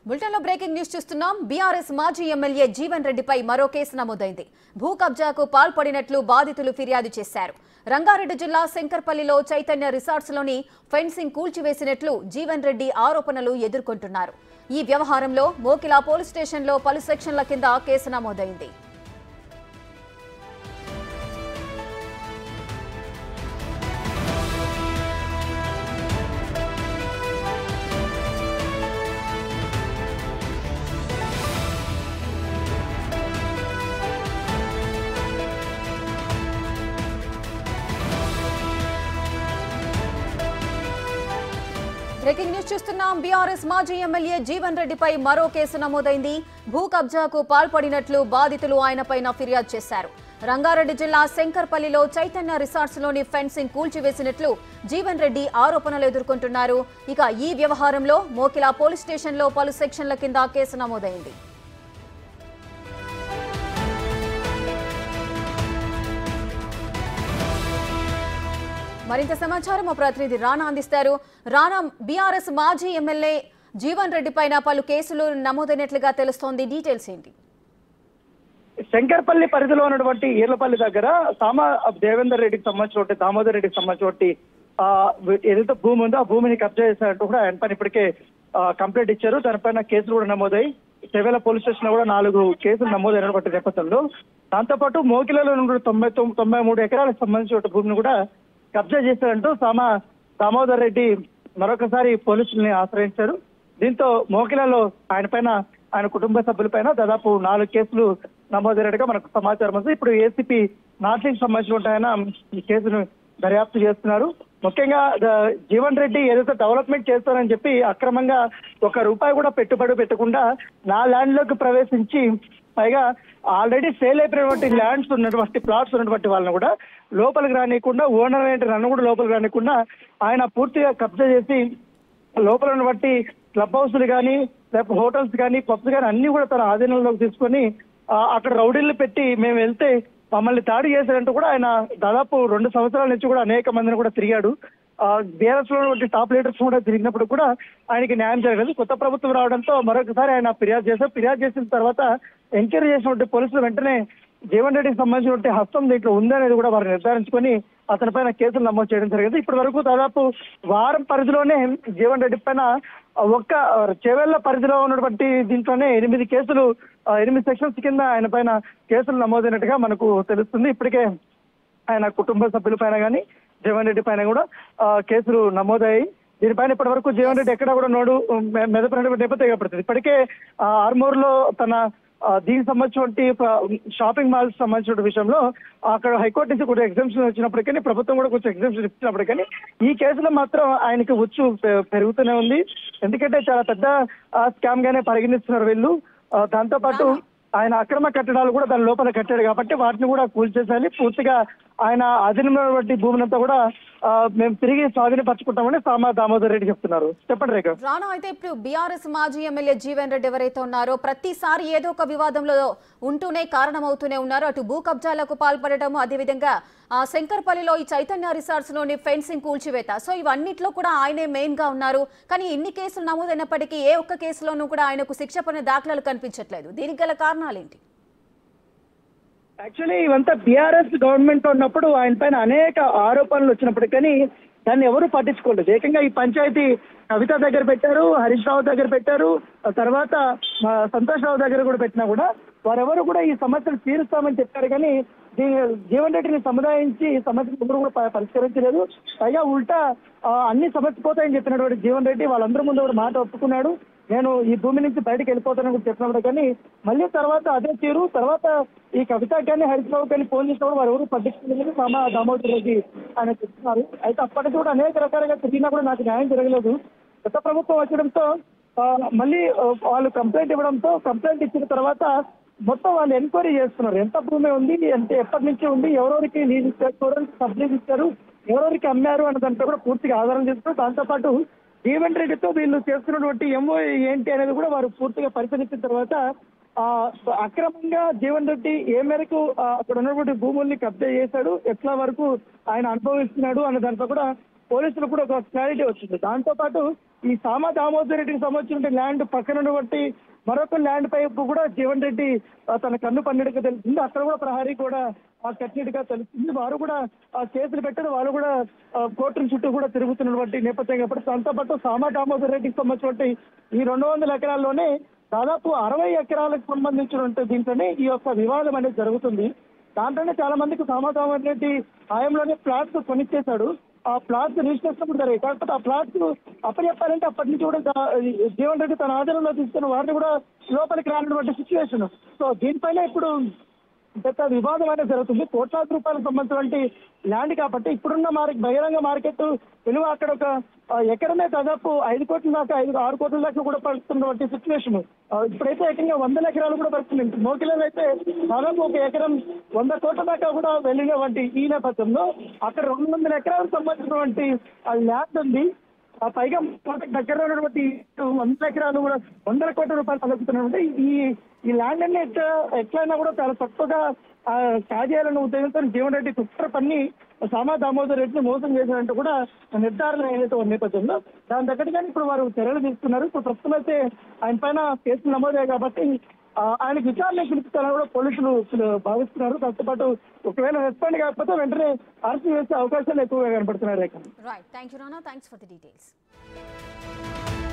బులెటిన్లో breaking news చూస్తున్నాం BRS మాజీ ఎమ్మెల్యే జీవన్ రెడ్డిపై మరో కేసు నమోదైంది భూ కబ్జాకు పాల్పడినట్లు బాధితులు ఫిర్యాదు చేశారు రంగారెడ్డి జిల్లా శంకర్పల్లిలో చైతన్య రిసార్ట్స్లోని ఫెన్సింగ్ కూల్చివేసినట్లు జీవన్ రెడ్డి ఆరోపణలు ఎదుర్కొంటున్నారు ఈ వ్యవహారంలో మోకిలా పోలీస్ స్టేషన్లో పలు సెక్షన్ల కింద కేసు నమోదైంది బ్రేకింగ్ న్యూస్ చూస్తున్నాం బీఆర్ఎస్ మాజీ ఎమ్మెల్యే జీవన్ రెడ్డిపై మరో కేసు నమోదైంది భూ కబ్జాకు పాల్పడినట్లు బాధితులు ఆయనపైన ఫిర్యాదు చేశారు రంగారెడ్డి జిల్లా శంకర్పల్లిలో చైతన్య రిసార్ట్స్ లోని ఫెన్సింగ్ కూల్చివేసినట్లు జీవన్ రెడ్డి ఆరోపణలు ఎదుర్కొంటున్నారు ఇక ఈ వ్యవహారంలో మోకిలా పోలీస్ స్టేషన్లో పలు సెక్షన్ల కింద కేసు నమోదైంది మరింత సమాచారం మా ప్రతినిధి రానా అందిస్తారు రానా బీఆర్ఎస్ మాజీ ఎమ్మెల్యే జీవన్ రెడ్డి పైన పలు కేసులు నమోదైనట్లుగా తెలుస్తోంది డీటెయిల్స్ ఏంటి శంకర్పల్లి పరిధిలో ఉన్నటువంటి ఈర్లపల్లి దగ్గర సామ దేవేందర్ రెడ్డికి సంబంధించిన దామోదర్ రెడ్డికి సంబంధించిన ఆ, ఏదైతే భూమి ఉందో ఆ భూమిని కబ్జా చేశారంటూ కూడా ఆయన పైన ఇప్పటికే ఆ, కంప్లైంట్ ఇచ్చారు దానిపైన కేసులు కూడా నమోదై చెవేల పోలీస్ స్టేషన్ లో కూడా నాలుగు కేసులు నమోదైనటువంటి నేపథ్యంలో దాంతోపాటు మోకిలలో ఉన్న తొంభై తొమ్- తొంభై మూడు ఎకరాలకు సంబంధించిన భూమిని కూడా కబ్జా చేశారంటూ సామ దామోదర్ రెడ్డి మరొకసారి పోలీసుల్ని ఆశ్రయించారు దీంతో మోకిలలో ఆయన పైన ఆయన కుటుంబ సభ్యులపైన దాదాపు నాలుగు కేసులు నమోదైనట్టుగా మనకు సమాచారం ఉంది ఇప్పుడు ఏసీపీ నార్సింగ్ సంబంధించిన ఆయన ఈ కేసును దర్యాప్తు చేస్తున్నారు ముఖ్యంగా ద- జీవన్ రెడ్డి ఏదైతే డెవలప్మెంట్ చేస్తారని చెప్పి అక్రమంగా ఒక రూపాయి కూడా పెట్టుబడి పెట్టకుండా నా ల్యాండ్ లోకి ప్రవేశించి పైగా ఆల్రెడీ సేల్ అయిపోయినటువంటి ల్యాండ్స్ ఉన్నటువంటి ప్లాట్స్ ఉన్నటువంటి వాళ్ళని కూడా లోపలికి రానియకుండా ఓనర్ ఏంటి నన్ను కూడా లోపలికి రానియకుండా ఆయన పూర్తిగా కబ్జా చేసి లోపల ఉన్నటువంటి క్లబ్ హౌస్లు కానీ లేకపోతే హోటల్స్ కానీ పబ్స్ కానీ అన్ని కూడా తన ఆధీనంలోకి తీసుకొని ఆ, అక్కడ రౌడీలు పెట్టి మేము వెళ్తే మమ్మల్ని దాడి చేశారంటూ కూడా ఆయన దాదాపు రెండు సంవత్సరాల నుంచి కూడా అనేక మందిని కూడా తిరిగాడు బీఆర్ఎస్ లో ఉన్నటువంటి టాప్ లీడర్స్ కూడా తిరిగినప్పుడు కూడా ఆయనకి న్యాయం జరగలేదు కొత్త ప్రభుత్వం రావడంతో మరొకసారి ఆయన ఫిర్యాదు చేశారు ఫిర్యాదు చేసిన తర్వాత ఎంక్వైరీ చేసినటువంటి పోలీసులు వెంటనే జీవన్ రెడ్డికి సంబంధించినటువంటి హస్తం దీంట్లో ఉందనేది కూడా వారు నిర్ధారించుకొని అతని పైన కేసులు నమోదు చేయడం జరిగింది ఇప్పటి వరకు దాదాపు వారం పరిధిలోనే జీవన్ రెడ్డి పైన ఒక్క చెవెళ్ల పరిధిలో ఉన్నటువంటి దీంట్లోనే ఎనిమిది కేసులు ఆ, ఎనిమిది సెక్షన్స్ కింద ఆయన పైన కేసులు నమోదైనట్టుగా మనకు తెలుస్తుంది ఇప్పటికే ఆయన కుటుంబ సభ్యుల పైన కానీ జీవన్ రెడ్డి పైన కూడా ఆ, కేసులు నమోదయ్యాయి దీనిపైన ఇప్పటి వరకు జీవన్ రెడ్డి ఎక్కడ కూడా నోడు మె- మెదపనటువంటి నేపథ్యం ఏర్పడుతుంది ఇప్పటికే ఆ, ఆర్మూర్లో తన ఆ, దీనికి సంబంధించినటువంటి ప- షాపింగ్ మాల్స్ సంబంధించిన విషయంలో అక్కడ హైకోర్టు నుంచి కొంచెం ఎగ్జామ్షన్ వచ్చినప్పటికీ ప్రభుత్వం కూడా కొంచెం ఎగ్జామ్షన్ ఇచ్చినప్పటికీ ఈ కేసులో మాత్రం ఆయనకి ఉచ్చు పె- పెరుగుతూనే ఉంది ఎందుకంటే చాలా పెద్ద స్కామ్ గానే పరిగణిస్తున్నారు వీళ్ళు ఆ, దాంతోపాటు ఆయన అక్రమ కట్టడాలు కూడా దాని లోపల కట్టాడు కాబట్టి వాటిని కూడా కూల్చేసాలి పూర్తిగా ఆయన అధీనమైనటువంటి భూమినంతా కూడా ఆ, మేము తిరిగి స్వాధీనపరచుకుంటామని సామా దామోదర్ రెడ్డి చెప్తున్నారు చెప్పండి రేఖ రానా అయితే ఇప్పుడు బీఆర్ఎస్ మాజీ ఎమ్మెల్యే జీవన్ రెడ్డి ఎవరైతే ఉన్నారో ప్రతిసారి ఏదో ఒక వివాదంలో ఉంటూనే కారణమవుతూనే ఉన్నారు అటు భూ కబ్జాలకు పాల్పడటము అదేవిధంగా ఆ శంకర్పల్లిలో ఈ చైతన్య రిసార్ట్స్ లోని ఫెన్సింగ్ కూల్చివేత సో ఇవన్నిట్లో కూడా ఆయనే మెయిన్ గా ఉన్నారు కానీ ఇన్ని కేసులు నమోదైనప్పటికీ ఏ ఒక్క కేసులోనూ కూడా ఆయనకు శిక్ష పడిన దాఖలాలు కనిపించట్లేదు దీనికి గల కారణాలేంటి యాక్చువల్లీ ఇవంతా బీఆర్ఎస్ గవర్నమెంట్ ఉన్నప్పుడు ఆయన పైన అనేక ఆరోపణలు వచ్చినప్పటికీ దాన్ని ఎవరు పట్టించుకోలేదు ఏకంగా ఈ పంచాయతీ కవిత దగ్గర పెట్టారు హరీష్ రావు దగ్గర పెట్టారు ఆ తర్వాత ఆ, సంతోష్ రావు దగ్గర కూడా పెట్టినా కూడా వారెవరు కూడా ఈ సమస్యలు తీరుస్తామని చెప్పారు కానీ దీని జీవన్ రెడ్డిని సముదాయించి ఈ సమస్యలు ఎవరు కూడా ప- పరిష్కరించలేదు పైగా ఉల్టా ఆ, అన్ని సమస్య పోతాయని చెప్పినటువంటి జీవన్ రెడ్డి వాళ్ళందరి ముందు కూడా మాట ఒప్పుకున్నాడు నేను ఈ భూమి నుంచి బయటకు వెళ్ళిపోతానని కూడా చెప్పినప్పుడు కానీ మళ్ళీ తర్వాత అదే తీరు తర్వాత ఈ కవిత కానీ హరీష్ రావు కానీ ఫోన్ చేసినప్పుడు వారు ఎవరు పట్టించుకోలేదు మామ దామోదర్ రెడ్డి ఆయన చెప్తున్నారు అయితే అప్పటికి కూడా అనేక రకాలుగా తిరిగినా కూడా నాకు న్యాయం జరగలేదు గత ప్రభుత్వం వచ్చడంతో ఆ, మళ్ళీ ఆ, వాళ్ళు కంప్లైంట్ ఇవ్వడంతో కంప్లైంట్ ఇచ్చిన తర్వాత మొత్తం వాళ్ళు ఎంక్వైరీ చేస్తున్నారు ఎంత భూమి ఉంది ఎంత ఎప్పటి నుంచి ఉంది ఎవరెవరికి లీజ్ ఇచ్చారు ఎవరెవరికి సబ్సిడీ ఇచ్చారు ఎవరెవరికి అమ్మారు అన్న దాంట్లో కూడా పూర్తిగా ఆధారం చేస్తున్నారు దాంతోపాటు జీవన్ రెడ్డితో వీళ్ళు చేస్తున్నటువంటి ఎంఓ ఏంటి అనేది కూడా వారు పూర్తిగా పరిశీలించిన తర్వాత ఆ అక్రమంగా జీవన్ రెడ్డి ఏ మేరకు ఆ, అక్కడ ఉన్నటువంటి భూముల్ని కబ్జా చేశాడు ఎట్లా వరకు ఆయన అనుభవిస్తున్నాడు అన్న దాంట్లో కూడా పోలీసులు కూడా ఒక క్లారిటీ వచ్చింది దాంతో పాటు ఈ సామా దామోదర్ రెడ్డికి సంబంధించిన ల్యాండ్ పక్కన ఉన్నటువంటి మరొక ల్యాండ్ పై కూడా జీవన్ రెడ్డి ఆ, తన కన్ను పన్నెడుగా తెలిసింది అక్కడ కూడా ప్రహరీ కూడా ఆ కట్టినట్టుగా తెలుస్తుంది వారు కూడా ఆ కేసులు పెట్టారు వాళ్ళు కూడా ఆ, కోర్టుల చుట్టూ కూడా తిరుగుతున్నటువంటి నేపథ్యం కాబట్టి దాంతో పాటు సామా దామోదర్ రెడ్డికి సంబంధించినటువంటి ఈ రెండు వందల ఎకరాల్లోనే దాదాపు అరవై ఎకరాలకు సంబంధించినటువంటి దీంట్లోనే ఈ యొక్క వివాదం అనేది జరుగుతుంది దాంట్లోనే చాలా మందికి సామా దామోదర్ రెడ్డి హయాంలోనే ప్లాట్స్ కొనిచ్చేశాడు ఆ ప్లాట్స్ రిజిస్ట్రేషన్ కూడా జరిగాయి కాకపోతే ఆ ప్లాట్స్ అప్పటి చెప్పాలంటే అప్పటి నుంచి కూడా దా- ఈ జీవన్ రెడ్డి తన ఆధీనంలో తీసుకున్న వారిని కూడా లోపలికి రానటువంటి సిచ్యువేషన్ సో దీనిపైన ఇప్పుడు పెద్ద వివాదం అనేది జరుగుతుంది కోట్లాది రూపాయలకు సంబంధించినటువంటి ల్యాండ్ కాబట్టి ఇప్పుడున్న మార్కెట్ బహిరంగ మార్కెట్ విలువ అక్కడ ఒక ఆ, ఎకరమే దాదాపు ఐదు కోట్ల దాకా ఐదు ఆరు కోట్ల దాకా కూడా పడుతున్నటువంటి సిచ్యువేషన్ ఇప్పుడైతే ఏకంగా వందల ఎకరాలు కూడా పడుతుంది మోకిలలో అయితే దాదాపు ఒక ఎకరం వంద కోట్ల దాకా కూడా వెళ్ళినటువంటి ఈ నేపథ్యంలో అక్కడ రెండు వందల ఎకరాలకు సంబంధించినటువంటి ఆ ల్యాండ్ ఉంది ఆ పైగా మనకి దగ్గర ఉన్నటువంటి వందల ఎకరాలు కూడా వందల కోట్ల రూపాయలు పలుకుతున్నటువంటి ఈ ఈ ల్యాండ్ అన్ని ఎట్లా ఎట్లయినా కూడా చాలా తక్కువగా ఆ, కాజేయాలన్న ఉద్దేశంతో జీవన్ రెడ్డి కుట్ర పన్ని సామా దామోదర్ రెడ్డిని మోసం చేసినట్టు కూడా నిర్ధారణ అయినట్టు ఉన్న నేపథ్యంలో దాని తగ్గట్టుగానే ఇప్పుడు వారు చర్యలు తీసుకున్నారు ఇప్పుడు ప్రస్తుతం అయితే ఆయన పైన కేసులు నమోదయ్యాయి కాబట్టి ఆ, ఆయనకు విచారణ పిలుపుతారని కూడా పోలీసులు భావిస్తున్నారు దాంతో పాటు ఒకవేళ రెస్పాండ్ కాకపోతే వెంటనే అరెస్ట్ చేసే అవకాశాలు ఎక్కువగా కనపడుతున్నాయి Rekha right thank you Rana thanks for the details